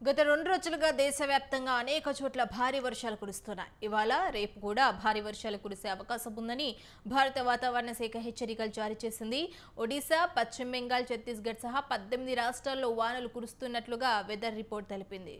గత రెండు రోజులుగా దేశవ్యాప్తంగా అనేక చోట్ల భారీ వర్షాలు కురుస్తున్నాయి ఇవాళ రేపు కూడా భారీ వర్షాలు కురిసే అవకాశం ఉందని భారత వాతావరణ శాఖ హెచ్చరికలు జారీ చేసింది ఒడిశా పశ్చిమ బెంగాల్ ఛత్తీస్గఢ్ సహా పద్దెనిమిది రాష్ట్రాల్లో వానలు కురుస్తున్నట్లుగా వెదర్ రిపోర్ట్ తెలిపింది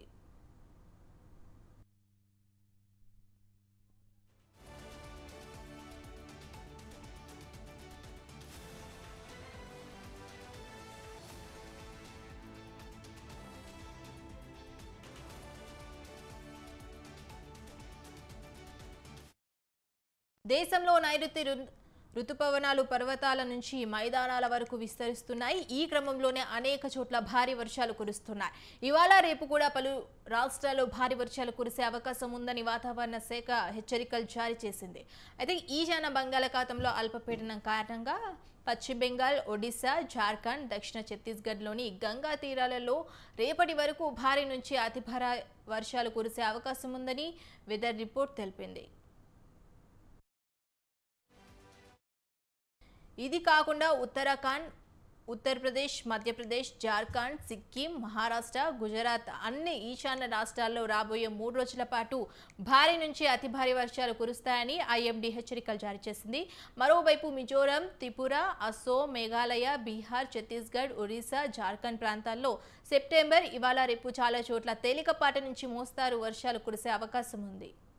దేశంలో నైరుతి రు- రుతుపవనాలు పర్వతాల నుంచి మైదానాల వరకు విస్తరిస్తున్నాయి ఈ క్రమంలోనే అనేక చోట్ల భారీ వర్షాలు కురుస్తున్నాయి ఇవాళ రేపు కూడా పలు రాష్ట్రాల్లో భారీ వర్షాలు కురిసే అవకాశం ఉందని వాతావరణ శాఖ హెచ్చరికలు జారీ చేసింది అయితే ఈశాన్య బంగాళాఖాతంలో అల్పపీడనం కారణంగా పశ్చిమ బెంగాల్ ఒడిశా జార్ఖండ్ దక్షిణ ఛత్తీస్గఢ్లోని గంగా తీరాలలో రేపటి వరకు భారీ నుంచి అతి భారీ వర్షాలు కురిసే అవకాశం ఉందని వెదర్ రిపోర్ట్ తెలిపింది ఇది కాకుండా ఉత్తరాఖండ్ ఉత్తరప్రదేశ్ మధ్యప్రదేశ్ జార్ఖండ్ సిక్కిం మహారాష్ట్ర గుజరాత్ అన్ని ఈశాన్య రాష్ట్రాల్లో రాబోయే మూడు రోజుల పాటు భారీ నుంచి అతి భారీ వర్షాలు కురుస్తాయని ఐఎండీ హెచ్చరికలు జారీ చేసింది మరోవైపు మిజోరం త్రిపుర అస్సోం మేఘాలయ బీహార్ ఛత్తీస్గఢ్ ఒడిశా జార్ఖండ్ ప్రాంతాల్లో సెప్టెంబర్ ఇవాళ రేపు చాలా చోట్ల తేలికపాటి నుంచి మోస్తారు వర్షాలు కురిసే అవకాశం ఉంది